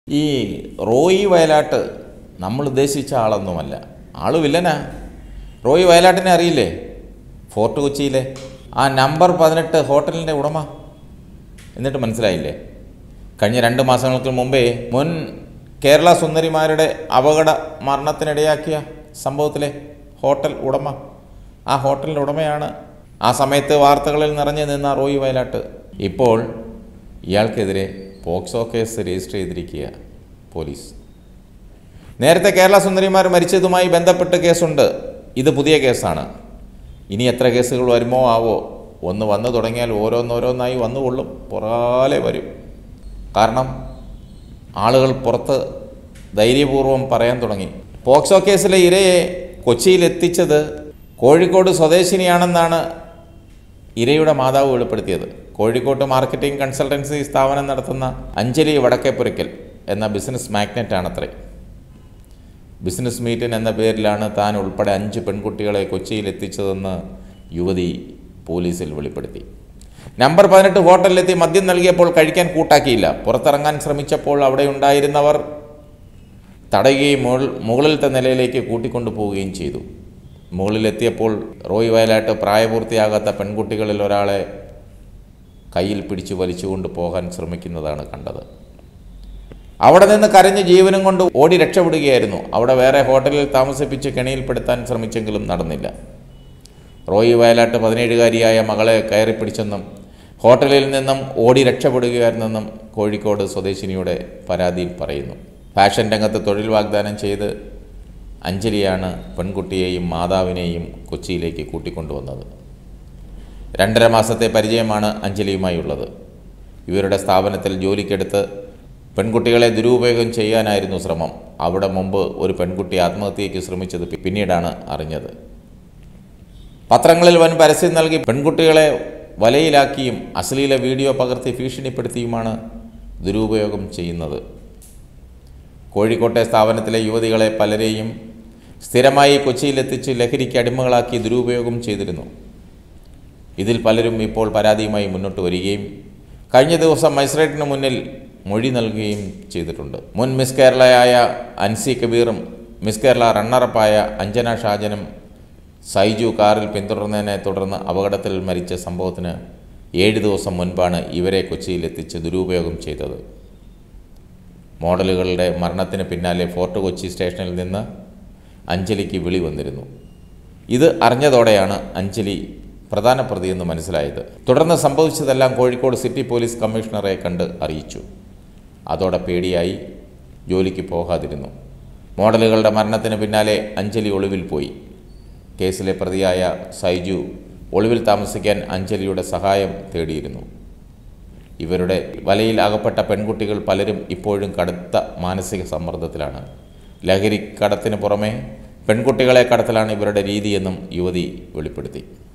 ഈ റോയി വയലാട്ട് നമ്മൾ ഉദ്ദേശിച്ച ആളൊന്നുമല്ല ആള് വില്ലനാ റോയി വയലാട്ടിനെ അറിയില്ലേ ഫോർട്ട് കൊച്ചിയിലെ ആ നമ്പർ പതിനെട്ട് ഹോട്ടലിൻ്റെ ഉടമ എന്നിട്ട് മനസ്സിലായില്ലേ കഴിഞ്ഞ രണ്ട് മാസങ്ങൾക്ക് മുമ്പേ മുൻ കേരള സുന്ദരിമാരുടെ അപകട മരണത്തിനിടയാക്കിയ സംഭവത്തിലെ ഹോട്ടൽ ഉടമ ആ ഹോട്ടലിൻ്റെ ഉടമയാണ് ആ സമയത്ത് വാർത്തകളിൽ നിറഞ്ഞു നിന്ന റോയി വയലാട്ട് ഇപ്പോൾ ഇയാൾക്കെതിരെ പോക്സോ കേസ് രജിസ്റ്റർ ചെയ്തിരിക്കുക പോലീസ് നേരത്തെ കേരള സുന്ദരിമാർ മരിച്ചതുമായി ബന്ധപ്പെട്ട് കേസുണ്ട് ഇത് പുതിയ കേസാണ് ഇനി എത്ര കേസുകൾ വരുമോ ആവോ ഒന്ന് വന്നു തുടങ്ങിയാൽ ഓരോന്നോരോന്നായി വന്നുകൊള്ളും പുറകാലെ വരും കാരണം ആളുകൾ പുറത്ത് ധൈര്യപൂർവ്വം പറയാൻ തുടങ്ങി പോക്സോ കേസിലെ ഇരയെ കൊച്ചിയിലെത്തിച്ചത് കോഴിക്കോട് സ്വദേശിനിയാണെന്നാണ് ഇരയുടെ മാതാവ് വെളിപ്പെടുത്തിയത് കോഴിക്കോട്ട് മാർക്കറ്റിംഗ് കൺസൾട്ടൻസി സ്ഥാപനം നടത്തുന്ന അഞ്ജലി വടക്കേപ്പുരയ്ക്കൽ എന്ന ബിസിനസ് മാഗ്നറ്റാണത്രേ ബിസിനസ് മീറ്റിൻ എന്ന പേരിലാണ് താൻ ഉൾപ്പെടെ അഞ്ച് പെൺകുട്ടികളെ കൊച്ചിയിൽ എത്തിച്ചതെന്ന് യുവതി പോലീസിൽ വെളിപ്പെടുത്തി നമ്പർ പതിനെട്ട് ഹോട്ടലിലെത്തി മദ്യം നൽകിയപ്പോൾ കഴിക്കാൻ കൂട്ടാക്കിയില്ല പുറത്തിറങ്ങാൻ ശ്രമിച്ചപ്പോൾ അവിടെ ഉണ്ടായിരുന്നവർ തടയുകയും മുകൾ മുകളിലത്തെ നിലയിലേക്ക് കൂട്ടിക്കൊണ്ടു പോവുകയും ചെയ്തു മുകളിലെത്തിയപ്പോൾ റോയ് വയലായിട്ട് പ്രായപൂർത്തിയാകാത്ത പെൺകുട്ടികളിൽ ഒരാളെ കയ്യിൽ പിടിച്ചു വലിച്ചുകൊണ്ട് പോകാൻ ശ്രമിക്കുന്നതാണ് കണ്ടത് അവിടെ നിന്ന് കരഞ്ഞ് ജീവനും കൊണ്ട് ഓടി രക്ഷപ്പെടുകയായിരുന്നു അവിടെ വേറെ ഹോട്ടലിൽ താമസിപ്പിച്ച് കെണിയിൽപ്പെടുത്താൻ ശ്രമിച്ചെങ്കിലും നടന്നില്ല റോയി വയലാട്ട് പതിനേഴുകാരിയായ മകളെ കയറി പിടിച്ചെന്നും ഹോട്ടലിൽ നിന്നും ഓടി രക്ഷപ്പെടുകയായിരുന്നെന്നും കോഴിക്കോട് സ്വദേശിനിയുടെ പരാതിയിൽ പറയുന്നു ഫാഷൻ രംഗത്ത് തൊഴിൽ വാഗ്ദാനം ചെയ്ത് അഞ്ജലിയാണ് പെൺകുട്ടിയെയും മാതാവിനെയും കൊച്ചിയിലേക്ക് കൂട്ടിക്കൊണ്ടുവന്നത് രണ്ടര മാസത്തെ പരിചയമാണ് അഞ്ജലിയുമായുള്ളത് ഇവരുടെ സ്ഥാപനത്തിൽ ജോലിക്കെടുത്ത് പെൺകുട്ടികളെ ദുരുപയോഗം ചെയ്യാനായിരുന്നു ശ്രമം അവിടെ മുമ്പ് ഒരു പെൺകുട്ടി ആത്മഹത്യയ്ക്ക് ശ്രമിച്ചത് പിന്നീടാണ് അറിഞ്ഞത് പത്രങ്ങളിൽ വൻ പരസ്യം നൽകി പെൺകുട്ടികളെ വലയിലാക്കിയും അശ്ലീല വീഡിയോ പകർത്തി ഭീഷണിപ്പെടുത്തിയുമാണ് ദുരുപയോഗം ചെയ്യുന്നത് കോഴിക്കോട്ടെ സ്ഥാപനത്തിലെ യുവതികളെ പലരെയും സ്ഥിരമായി കൊച്ചിയിലെത്തിച്ച് ലഹരിക്ക് അടിമകളാക്കി ദുരുപയോഗം ചെയ്തിരുന്നു ഇതിൽ പലരും ഇപ്പോൾ പരാതിയുമായി മുന്നോട്ട് വരികയും കഴിഞ്ഞ ദിവസം മജിസ്ട്രേറ്റിന് മുന്നിൽ മൊഴി നൽകുകയും ചെയ്തിട്ടുണ്ട് മുൻ മിസ് കേരളയായ അൻസി കബീറും മിസ് കേരള റണ്ണറപ്പായ അഞ്ജന ഷാജനും സൈജു കാറിൽ പിന്തുടർന്നതിനെ തുടർന്ന് അപകടത്തിൽ മരിച്ച സംഭവത്തിന് ഏഴ് ദിവസം മുൻപാണ് ഇവരെ കൊച്ചിയിലെത്തിച്ച് ദുരുപയോഗം ചെയ്തത് മോഡലുകളുടെ മരണത്തിന് പിന്നാലെ ഫോർട്ട് കൊച്ചി സ്റ്റേഷനിൽ നിന്ന് അഞ്ജലിക്ക് വിളി വന്നിരുന്നു ഇത് അറിഞ്ഞതോടെയാണ് അഞ്ജലി പ്രധാന പ്രതിയെന്ന് മനസ്സിലായത് തുടർന്ന് സംഭവിച്ചതെല്ലാം കോഴിക്കോട് സിറ്റി പോലീസ് കമ്മീഷണറെ കണ്ട് അറിയിച്ചു അതോടെ പേടിയായി ജോലിക്ക് പോകാതിരുന്നു മോഡലുകളുടെ മരണത്തിന് പിന്നാലെ അഞ്ജലി ഒളിവിൽ പോയി കേസിലെ പ്രതിയായ സൈജു ഒളിവിൽ താമസിക്കാൻ അഞ്ജലിയുടെ സഹായം തേടിയിരുന്നു ഇവരുടെ വലയിൽ അകപ്പെട്ട പെൺകുട്ടികൾ പലരും ഇപ്പോഴും കടുത്ത മാനസിക സമ്മർദ്ദത്തിലാണ് ലഹരി കടത്തിന് പുറമെ പെൺകുട്ടികളെ കടത്തലാണ് ഇവരുടെ രീതിയെന്നും യുവതി വെളിപ്പെടുത്തി